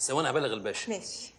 ثواني هبلغ الباشا ماشي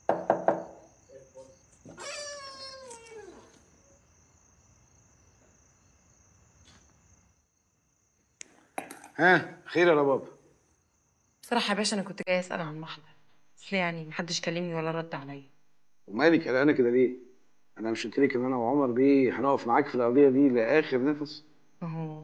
ها خير يا رباب بصراحة يا باشا أنا كنت جاي أسأل عن محضر أصل يعني محدش كلمني ولا رد عليا ومالك قلقانه كده ليه؟ انا مش قلت لك ان انا وعمر بيه هنقف معاك في القضيه دي لاخر نفس أهو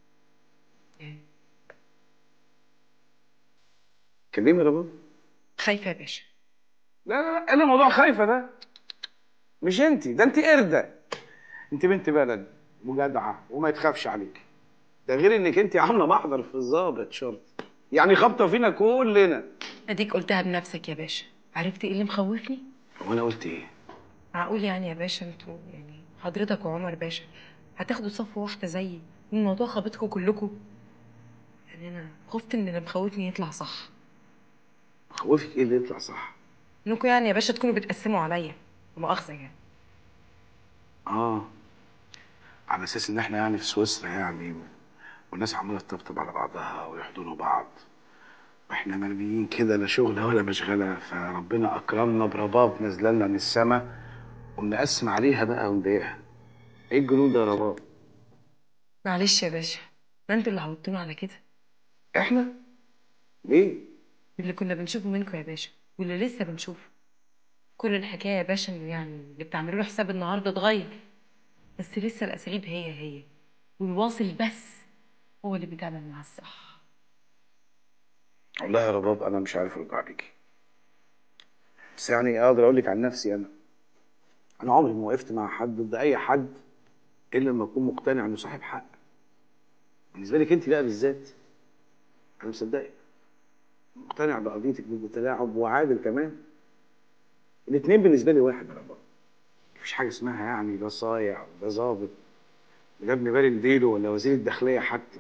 كلمي يا رباب خايفة يا باشا لا لا لا انا موضوع خايفه ده مش انت ده انت قرده انت بنت بلد وجدعه وما يتخافش عليك ده غير انك انت عامله محضر في الظابط شرط يعني خابطه فينا كلنا أديك قلتها بنفسك يا باشا عرفت إيه اللي مخوفني؟ هو انا قلت ايه؟ معقول يعني يا باشا انتوا يعني حضرتك وعمر باشا هتاخدوا صفوة واحدة زيي والموضوع خابطكم كلكم يعني أنا خفت إن اللي مخوفني يطلع صح خوفك ايه اللي يطلع صح؟ إنكم يعني يا باشا تكونوا بتقسموا عليا مؤاخذة يعني اه على اساس ان احنا يعني في سويسرا يعني والناس عماله تطبطب على بعضها ويحضنوا بعض واحنا مرميين كده لا شغل ولا مشغله فربنا اكرمنا برباب نازله لنا من السما وبنقسم عليها بقى ونضايقها ايه الجنون ده يا رباب؟ معلش يا باشا ما انتوا اللي عودتونا على كده احنا؟ ليه؟ اللي كنا بنشوفه منكم يا باشا واللي لسه بنشوفه كل الحكايه يا باشا انه يعني اللي بتعملوا له حساب النهارده اتغير بس لسه الاساليب هي هي والواصل بس هو اللي بيتعامل مع الصح والله يا رباب انا مش عارف ارد عليكي بس يعني اقدر اقول لك عن نفسي انا انا عمري ما وقفت مع حد ضد اي حد الا لما اكون مقتنع انه صاحب حق بالنسبه لك انت بقى بالذات انا مصدقك مقتنع بقضيتك ضد تلاعب وعادل كمان الاثنين بالنسبه لي واحد يا رباب مفيش حاجه اسمها يعني ده صايع وده ظابط ده ابن بالي نديله ولا وزير الداخليه حتى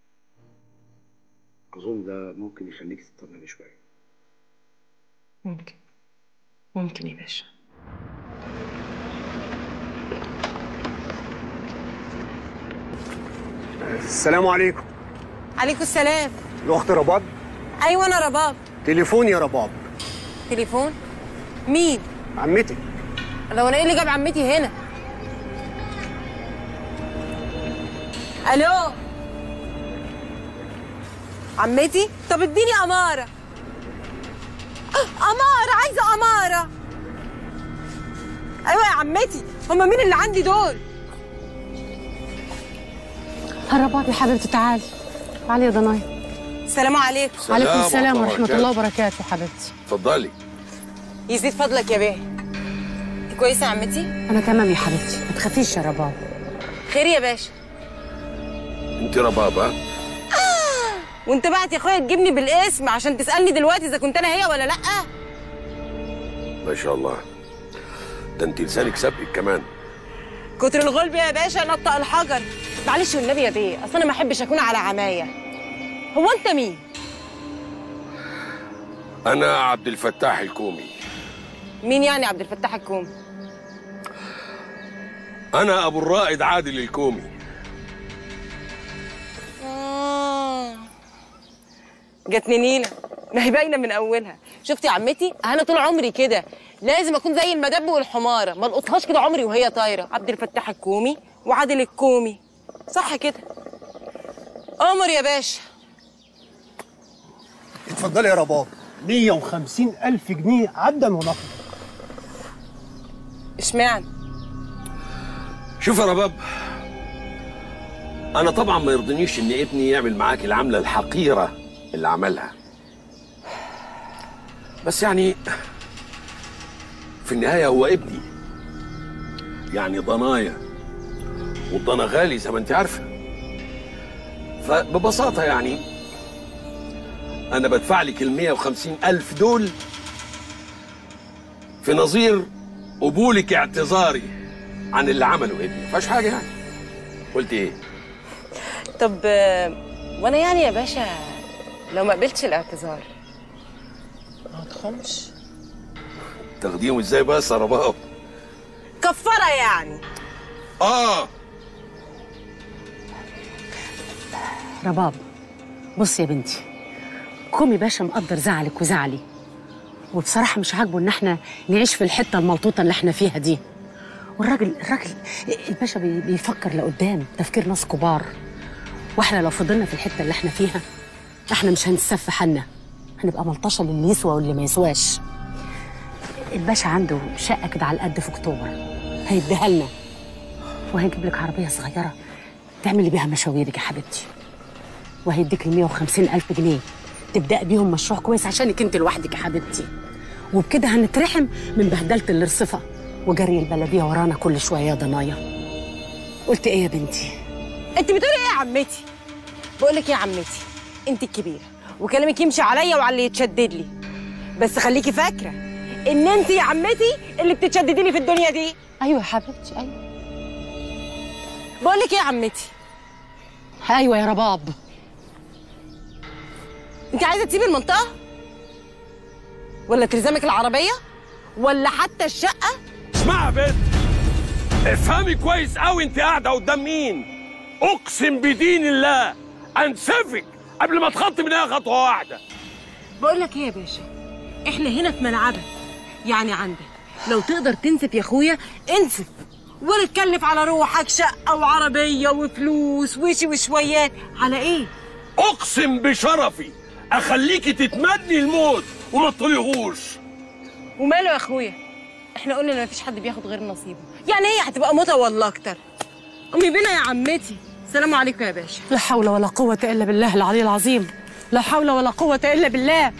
اظن ده ممكن يخليك تطمني شويه ممكن ممكن يا باشا السلام عليكم عليكم السلام الاخت رباب ايوه انا رباب تليفون يا رباب تليفون مين عمتك لو انا ايه اللي جاب عمتي هنا الو عمتي طب اديني اماره آه، اماره عايزه اماره ايوه يا عمتي هما مين اللي عندي دول هربات يا حبيبتي تعالي تعالي يا ضناي السلام عليكم عليكم السلام ورحمة ورحمة الله الله وبركاته حبيبتي اتفضلي يزيد فضلك يا بيه انت كويسه يا عمتي أنا تمام يا حبيبتي ما تخافيش يا رباب خير يا باشا انت ربابه وانت بعت يا اخويا تجيبني بالاسم عشان تسالني دلوقتي اذا كنت انا هي ولا لا ما شاء الله ده انت لسانك سابقك كمان كتر الغلب يا باشا نطق الحجر معلش والنبي يا بيه اصل انا ما احبش اكون على عمايه هو انت مين انا عبد الفتاح الكومي مين يعني عبد الفتاح الكومي انا ابو الرائد عادل الكومي آه. جاتني نيله ما هي باينه من اولها شفتي يا عمتي انا طول عمري كده لازم اكون زي المدب والحماره ما القطهاش كده عمري وهي طايره عبد الفتاح الكومي وعادل الكومي صح كده قمر يا باشا اتفضلي يا رباب 150 ألف جنيه عبدا ونقدا اشمعنى شوف يا رباب انا طبعا ما يرضنيش ان ابني يعمل معاك العمله الحقيره اللي عملها بس يعني في النهايه هو ابني يعني ضنايا والضنا غالي زي ما انت عارفه فببساطه يعني انا بدفع لك ال 150 الف دول في نظير قبولك اعتذاري عن اللي عمله ابني مفيهاش حاجه يعني قلت ايه طب آه، وانا يعني يا باشا لو ما قبلتش الاعتذار ما تخمش تاخديهم ازاي بس يا رباب كفاره يعني اه رباب بصي يا بنتي كومي باشا مقدر زعلك وزعلي وبصراحه مش عاجبه ان احنا نعيش في الحته الملطوطه اللي احنا فيها دي والراجل الراجل الباشا بي- بيفكر لقدام تفكير ناس كبار واحنا لو فضلنا في الحته اللي احنا فيها احنا مش هنتسف حالنا هنبقى ملطشه للي يسوى واللي ما يسواش الباشا عنده شقه كده على القد في اكتوبر هيديها لنا وهيجيب لك عربيه صغيره تعملي بيها مشاويرك يا حبيبتي وهيديك ال 150 ألف جنيه تبدأ بيهم مشروع كويس عشانك انت لوحدك يا حبيبتي وبكده هنترحم من بهدلة الرصفة وجري البلدية ورانا كل شوية يا ضنايا قلت ايه يا بنتي انت بتقولي ايه يا عمتي بقول لك ايه يا عمتي انت الكبيره وكلامك يمشي عليا وعلى اللي يتشدد لي بس خليكي فاكره ان انت يا عمتي اللي بتتشددي لي في الدنيا دي ايوه يا حبيبتي ايوه بقول لك ايه يا عمتي ايوه يا رباب انت عايزه تسيبي المنطقه ولا تلزمك العربيه ولا حتى الشقه اسمعي يا بنت افهمي كويس قوي انت قاعده قدام مين اقسم بدين الله انسفك قبل ما تخطي منها خطوه واحده بقول لك ايه يا باشا احنا هنا في ملعبك يعني عندك لو تقدر تنسف يا اخويا انسف ولا تكلف على روحك شقه وعربيه وفلوس وشي وشويات على ايه اقسم بشرفي اخليكي تتمني الموت وما تطلقوش وماله يا اخويا احنا قلنا ان مفيش حد بياخد غير نصيبه يعني هي هتبقى موتة ولا اكتر قومي بينا يا عمتي السلام عليكم يا باشا لا حول ولا قوة إلا بالله العلي العظيم لا حول ولا قوة إلا بالله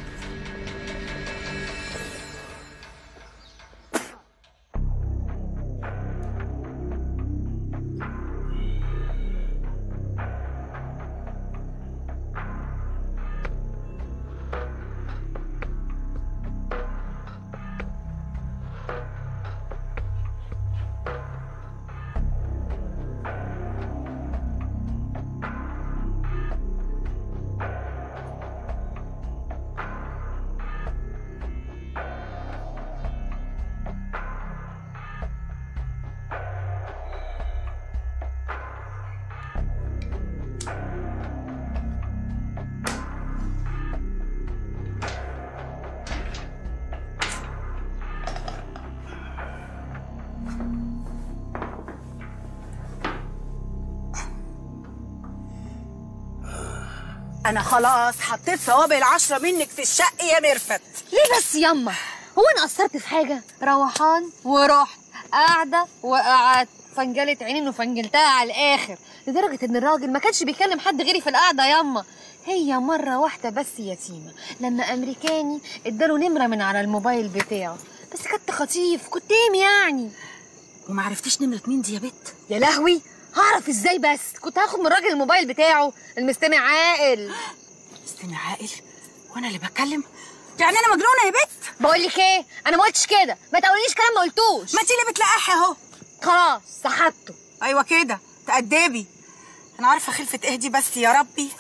انا خلاص حطيت ثواب العشرة منك في الشق يا مرفت ليه بس يما هو انا قصرت في حاجه روحان ورحت قاعده وقعدت فنجلت عيني وفنجلتها على الاخر لدرجه ان الراجل ما كانش بيكلم حد غيري في القعده يما هي مرة واحدة بس يتيمة لما أمريكاني اداله نمرة من على الموبايل بتاعه بس كنت خطيف كنت ايم يعني وما عرفتيش نمرة مين دي يا بت يا لهوي هعرف ازاي بس كنت هاخد من الراجل الموبايل بتاعه المستمع عاقل استنى عاقل وانا اللي بتكلم يعني انا مجنونة يا بت بقول لك ايه انا ما قلتش كده ما تقوليش كلام ما قلتوش ما انت اللي بتلقحي اهو خلاص سحبته ايوه كده تأدبي انا عارفة خلفة ايه دي بس يا ربي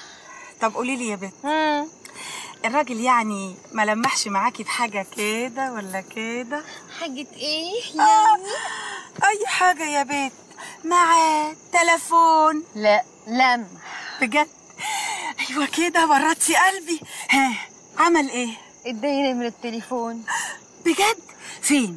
طب قولي لي يا بت مم. الراجل يعني ما لمحش معاكي بحاجة كده ولا كده حاجة ايه آه. اي حاجة يا بت معاه تلفون لا لم بجد ايوه كده ورطتي قلبي ها عمل ايه اداني نمرة التليفون بجد فين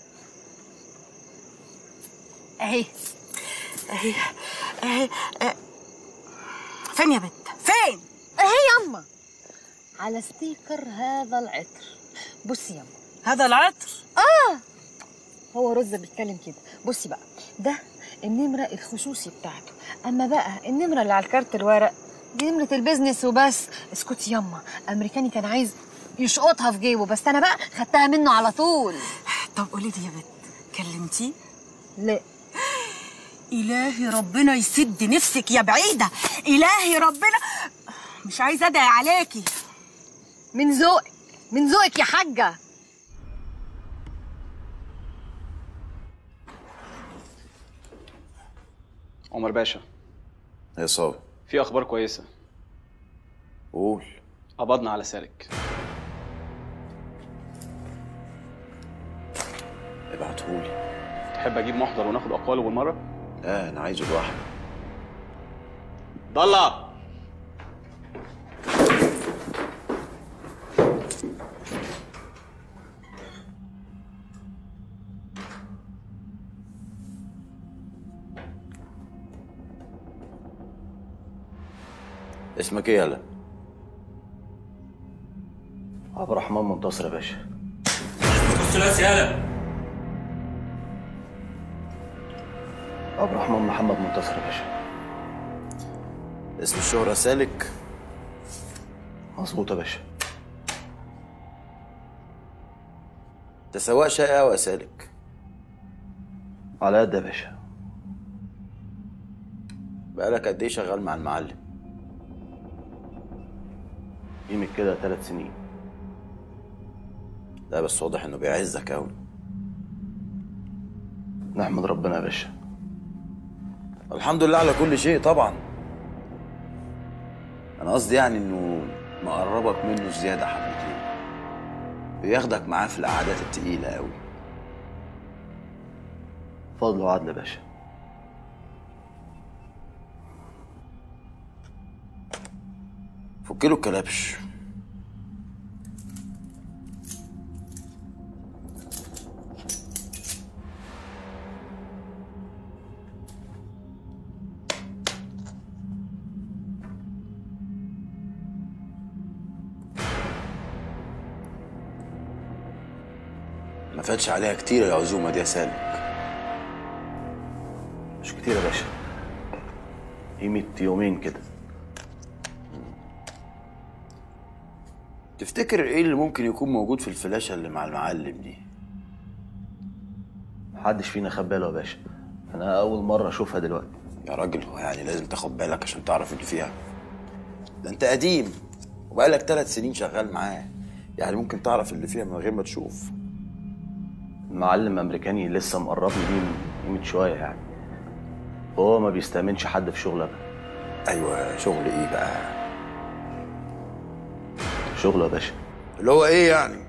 اهي اهي اهي اه. فين يا بت فين اهي يما على ستيكر هذا العطر بصي يما هذا العطر هو رز بيتكلم كده بصي بقى ده النمرة الخصوصي بتاعته اما بقى النمرة اللي على الكارت الورق دي نمرة البيزنس وبس اسكتي يما امريكاني كان عايز يشقطها في جيبه بس انا بقى خدتها منه على طول طب قولي لي يا بت كلمتيه لا إلهي ربنا يسد نفسك يا بعيدة إلهي ربنا مش عايزة أدعي عليكي من ذوقك من ذوقك يا حاجة عمر باشا يا صاوي في اخبار كويسه قول قبضنا على سارق ابعتهولي تحب اجيب محضر وناخد اقواله بالمره لا انا عايزه لوحده ضلع اسمك ايه يالا؟ عبد الرحمن منتصر يا باشا الثلاثي يالا عبد الرحمن محمد منتصر يا باشا اسم الشهرة سالك مظبوط يا باشا انت سواق شقة أو سالك على قد يا باشا بقالك قد ايه شغال مع المعلم؟ قيمة كده ثلاث سنين لا بس واضح انه بيعزك أوي نحمد ربنا يا باشا الحمد لله على كل شيء طبعا انا قصدي يعني انه مقربك منه زيادة حبتين بياخدك معاه في القعدات التقيلة أوي فضل وعدل يا باشا فك له الكلبش ما فاتش عليها كتير العزومة دي يا سالم مش كتير يا باشا قيمة يومين كده تفتكر ايه اللي ممكن يكون موجود في الفلاشة اللي مع المعلم دي؟ محدش فينا خد باله يا باشا انا اول مرة اشوفها دلوقتي يا راجل هو يعني لازم تاخد بالك عشان تعرف اللي فيها ده انت قديم وبقالك ثلاث سنين شغال معاه يعني ممكن تعرف اللي فيها من غير ما تشوف المعلم امريكاني لسه مقربني بيه من قيمة شوية يعني هو ما بيستأمنش حد في شغله أبدا ايوه شغل ايه بقى شغله يا باشا اللي هو ايه يعني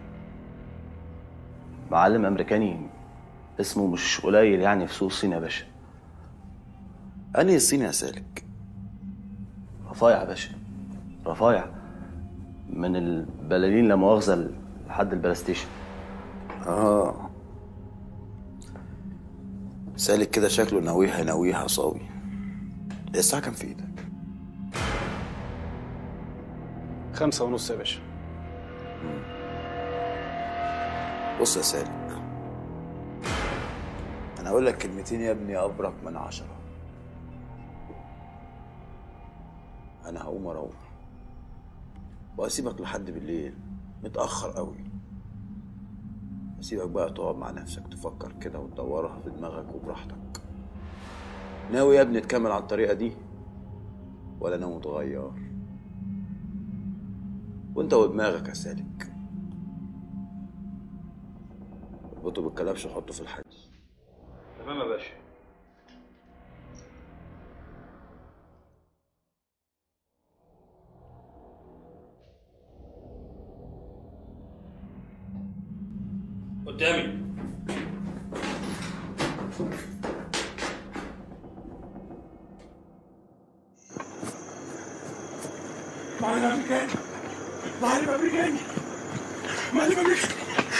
معلم امريكاني اسمه مش قليل يعني في سوق الصين يا باشا انهي الصين يا سالك رفايع يا باشا رفايع من البلالين لا مؤاخذة لحد البلايستيشن اه سالك كده شكله ناويها ناويها صاوي هي الساعة كام في ايدك؟ خمسة ونص يا باشا بص يا سالك انا اقول لك كلمتين يا ابني ابرك من عشرة انا هقوم اروح واسيبك لحد بالليل متاخر قوي اسيبك بقى تقعد مع نفسك تفكر كده وتدورها في دماغك وبراحتك ناوي يا ابني تكمل على الطريقه دي ولا ناوي تغير وانت ودماغك يا سالك اربطه بالكلبش وحطه في الحجز تمام يا باشا قدامي معلم امريكاني معلم امريكاني معلم امريكاني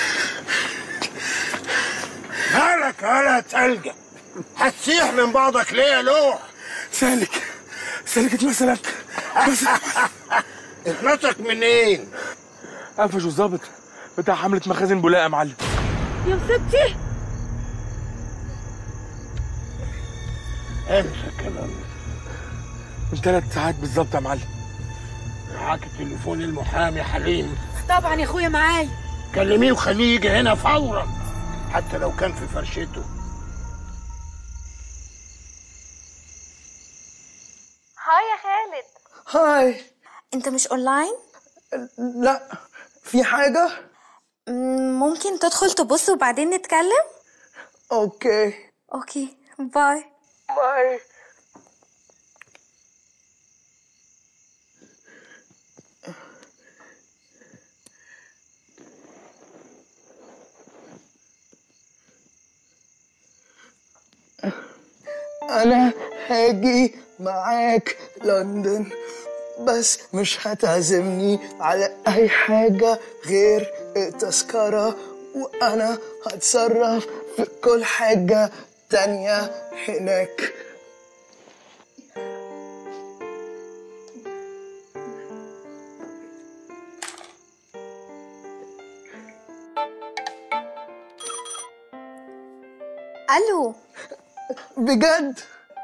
مالك يالا تلجة هتسيح من بعضك ليه يا لوح سالك سالك اتمسلك اتمسك منين قفشوا الظابط بتاع حملة مخازن بولاق يا معلم يا مستي انسى الكلام من ثلاث ساعات بالظبط يا معلم معاك تليفون المحامي حليم طبعا يا اخويا معايا كلميه وخليه يجي هنا فورا حتى لو كان في فرشته هاي يا خالد هاي انت مش اونلاين لا في حاجة مم، ممكن تدخل تبص وبعدين نتكلم اوكي اوكي باي باي انا هاجي معاك لندن بس مش هتعزمني على اي حاجة غير التذكرة وانا هتصرف في كل حاجة تانية هناك الو بجد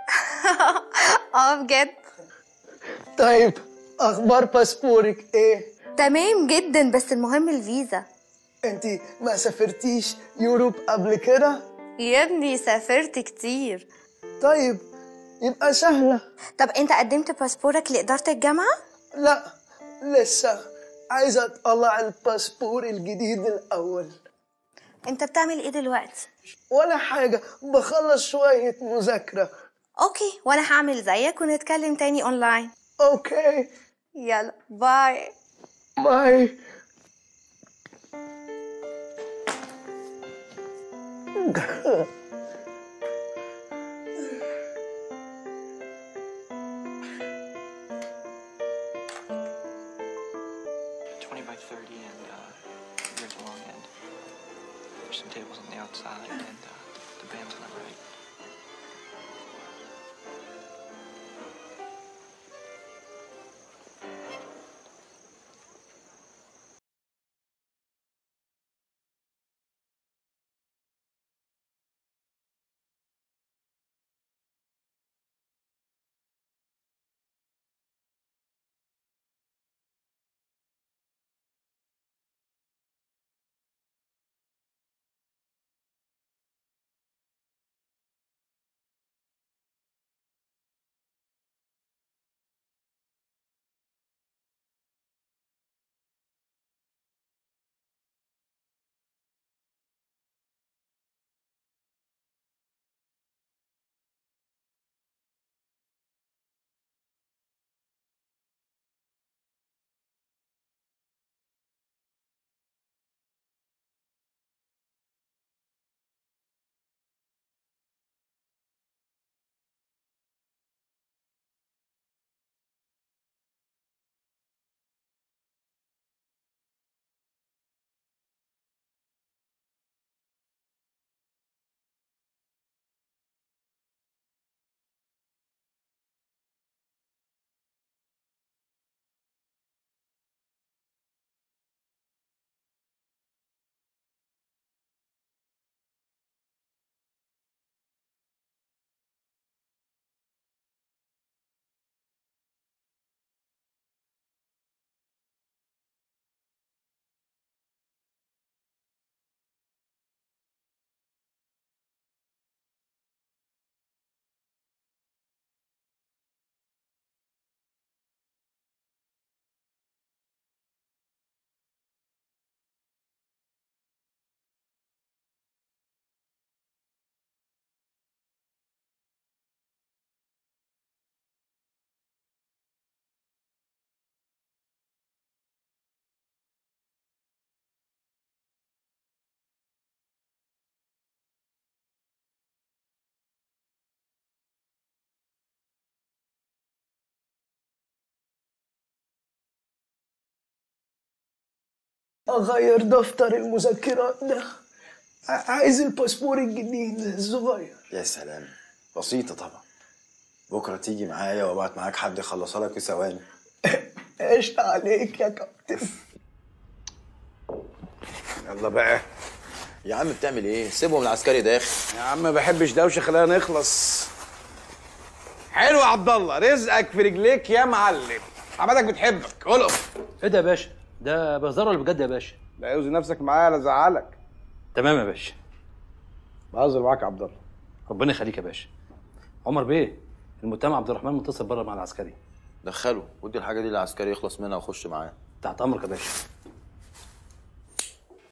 اه بجد طيب اخبار باسبورك ايه تمام جدا بس المهم الفيزا انتي ما سافرتيش يوروب قبل كده يا ابني سافرت كتير طيب يبقى سهلة طب انت قدمت باسبورك لإدارة الجامعة؟ لا لسه عايزة اطلع الباسبور الجديد الاول انت بتعمل ايه دلوقتي؟ ولا حاجة بخلص شوية مذاكرة اوكي وانا هعمل زيك ونتكلم تاني اونلاين اوكي يلا باي باي Twenty by thirty, and uh, here's the long end. There's some tables on the outside, and uh, the band's on the right. اغير دفتر المذكرات ده ع- عايز الباسبور الجديد الصغير يا سلام بسيطة طبعا بكرة تيجي معايا وابعت معاك حد يخلصها لك في ثواني قشطة عليك يا كابتن يلا بقى يا عم بتعمل ايه؟ سيبهم العسكري داخل يا عم ما بحبش دوشه خلينا نخلص حلو يا عبد الله رزقك في رجليك يا معلم حمادك بتحبك قلقف ايه ده يا باشا؟ ده بهزار ولا بجد يا باشا؟ لا يوزي نفسك معايا لا ازعلك تمام يا باشا بهزر معاك يا عبد الله ربنا يخليك يا باشا عمر بيه المتهم عبد الرحمن متصل بره مع العسكري دخله ودي الحاجة دي للعسكري يخلص منها وخش معاه تحت امرك يا باشا